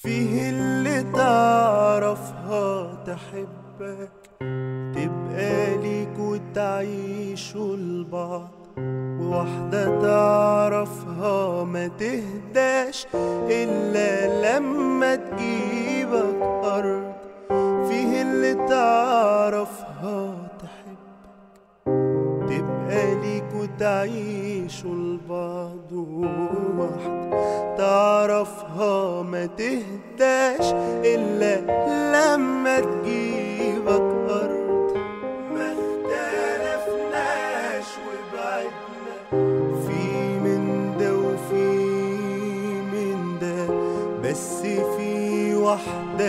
فيه اللي تعرفها تحبك تبقى ليك وتعيشوا لبعض وواحدة تعرفها ما تهداش إلا لما تجيبك أرض فيه اللي تعرفها تحبك تبقى ليك وتعيشوا لبعض وواحدة تعرفها ما تهداش إلا لما تجيبك أرض ما اختلفناش وبعدنا في من ده وفي من ده بس في واحدة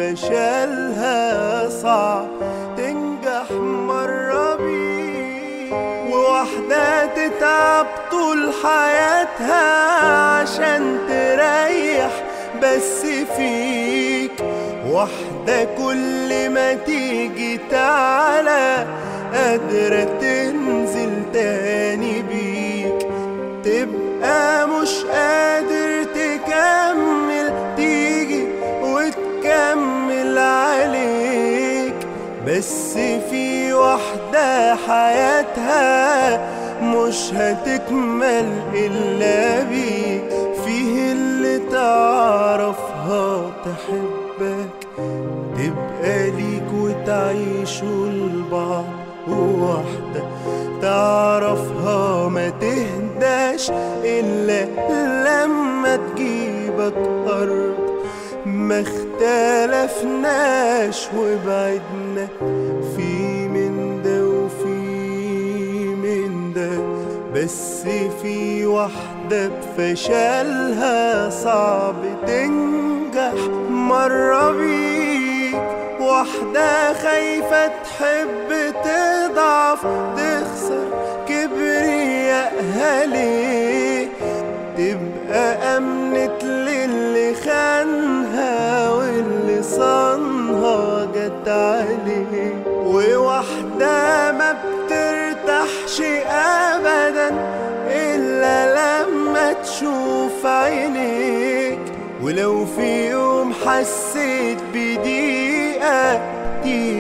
بفشلها صعب تنجح مرة بيه وواحدة تتعب طول حياتها عشان تريح بس فيك واحدة كل ما تيجي تعلى قادرة تنزل تاني بيك تبقى مش قادر تكمل تيجي وتكمل عليك بس في واحدة حياتها مش هتكمل إلا بيك فيه اللي تعرفها تحبك تبقى ليك وتعيشوا لبعض وواحدة تعرفها ما تهداش إلا لما تجيبك أرض ما اختلفناش وبعدنا في من ده وفي من ده بس في واحدة بفشلها صعب تنجح مرة بيك واحدة خايفة تحب تضعف تخسر كبريائها ليه تبقى أمنت للي خانها واللي صانها جت عليه وواحدة ما بترتاحش أبدا إلا لما تشوف عينيك ولو في يوم حسيت بضيقة دي